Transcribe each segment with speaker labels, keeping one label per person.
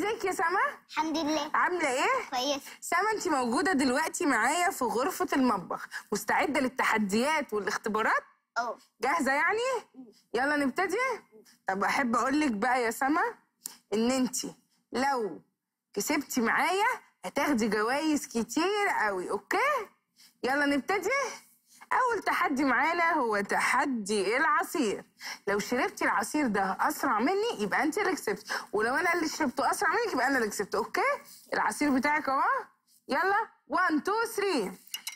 Speaker 1: ازيك يا سما
Speaker 2: الحمد لله
Speaker 1: عامله ايه
Speaker 2: كويس
Speaker 1: سما انت موجوده دلوقتي معايا في غرفه المطبخ مستعده للتحديات والاختبارات
Speaker 2: اه
Speaker 1: جاهزه يعني يلا نبتدي طب احب اقول لك بقى يا سما ان انت لو كسبتي معايا هتاخدي جوائز كتير قوي اوكي يلا نبتدي اول تحدي معانا هو تحدي العصير لو شربتي العصير ده اسرع مني يبقى انت اللي كسبت ولو انا اللي شربته اسرع منك يبقى انا اللي كسبت اوكي العصير بتاعك اهو يلا 1 2 3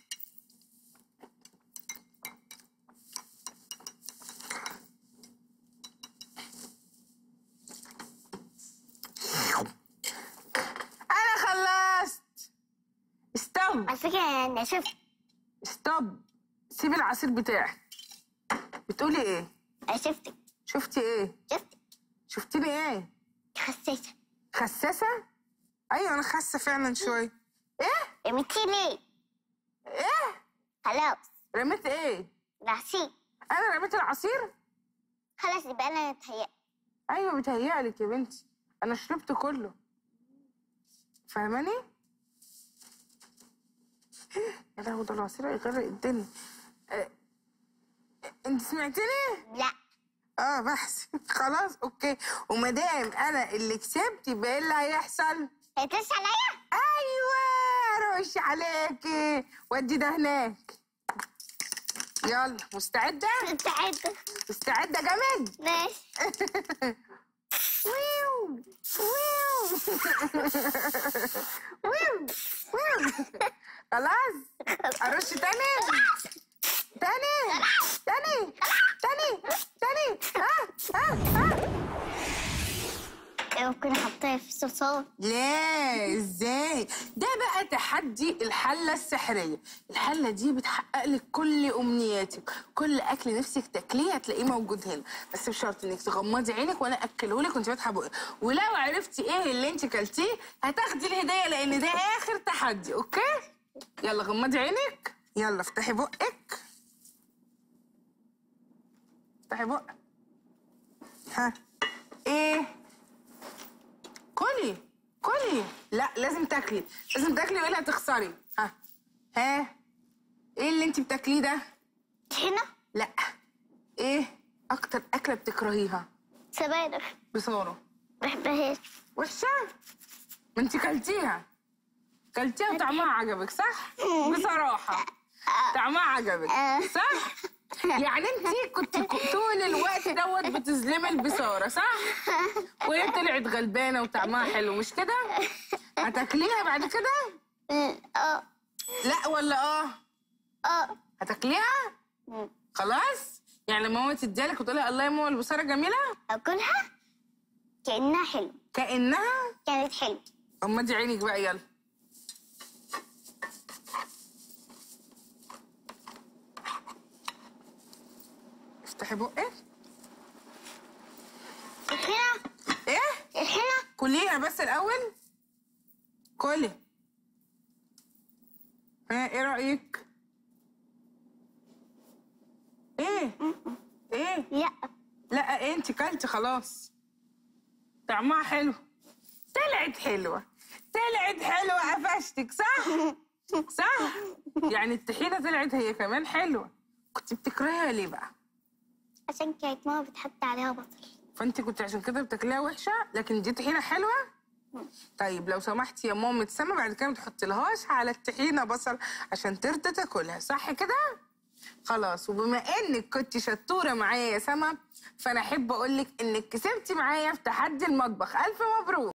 Speaker 1: انا خلصت ستوب
Speaker 2: على فكرة أنا شفت
Speaker 1: ستوب سيبي العصير بتاعك بتقولي ايه
Speaker 2: أنا شفتك
Speaker 1: شفتي ايه
Speaker 2: شفت
Speaker 1: شفتي لي ايه
Speaker 2: خسيتها
Speaker 1: خساسه ايوه انا خاسه فعلا شويه ايه
Speaker 2: رميتي ليه؟
Speaker 1: ايه
Speaker 2: خلاص
Speaker 1: رميت ايه
Speaker 2: العصير
Speaker 1: انا رميت العصير
Speaker 2: خلاص يبقى أنا اتهيأ
Speaker 1: ايوه بيتهيألك يا بنتي انا شربت كله فاهماني يا لهوي ده العصير هيغرق الدنيا أه، انت سمعتني
Speaker 2: لا
Speaker 1: اه بحث خلاص اوكي وما دام انا اللي كسبت يبقى ايه اللي هيحصل
Speaker 2: هتلسع عليا؟
Speaker 1: ايوه روش عليكي ودي ده هناك يلا مستعده
Speaker 2: مستعدة
Speaker 1: مستعده جامد
Speaker 2: ماشي
Speaker 1: ويو ويو ويو ويو خلاص ارش تاني تاني تاني تاني تاني ها ها ها
Speaker 2: ممكن أحطها في الصلصال
Speaker 1: ليه ازاي ده بقى تحدي الحله السحريه الحله دي بتحقق لك كل امنياتك كل اكل نفسك تاكليه هتلاقيه موجود هنا بس بشرط انك تغمضي عينك وانا اكله لك وانت فاتحه بقك ولو عرفتي ايه اللي انت كلتيه هتاخدي الهديه لان ده اخر تحدي اوكي يلا غمضي عينك يلا افتحي بقك افتحي بقك ها ايه كلي كلي لا لازم تاكلي لازم تاكلي والا هتخسري ها ها ايه اللي انت بتاكليه ده
Speaker 2: هنا
Speaker 1: لا ايه اكتر اكله بتكرهيها
Speaker 2: سبانخ
Speaker 1: بصوره
Speaker 2: بحبهاش
Speaker 1: وحشه ما انت كلتيها كلتيها وطعمها عجبك صح بصراحه طعمها عجبك
Speaker 2: آه.
Speaker 1: صح يعني انت كنت ك- طول الوقت دوت بتظلمي البصاره صح وهي طلعت غلبانه وطعمها حلو مش كده هتاكليها بعد كده
Speaker 2: اه
Speaker 1: لا ولا اه
Speaker 2: اه
Speaker 1: هتاكليها
Speaker 2: مم.
Speaker 1: خلاص يعني لما ماما تديلك وتقولي الله يا ماما البصاره جميله
Speaker 2: أكلها كأنها حلو
Speaker 1: كانها
Speaker 2: كانت حلوة
Speaker 1: غمضي عينك بقى يلا افتحي بقك
Speaker 2: هنا
Speaker 1: ايه
Speaker 2: هنا
Speaker 1: كليها بس الاول كلي ها ايه رايك ايه ايه
Speaker 2: لا
Speaker 1: لا إيه انت كلتي خلاص طعمها حلو طلعت حلوه طلعت حلوه قفشتك صح صح يعني الطحينه طلعت هي كمان حلوه كنت بتكرهيها ليه بقى
Speaker 2: عشان كانت ماما بتحط عليها بصل
Speaker 1: فانت كنت عشان كده بتاكليها وحشه لكن دي طحينه حلوه طيب لو سمحتي يا ماما سما بعد كده ما تحطيلهاش على الطحينه بصل عشان ترضى تاكلها صح كده خلاص وبما انك كنت شطوره معايا يا سما فانا احب اقول لك انك كسبتي معايا في تحدي المطبخ الف مبروك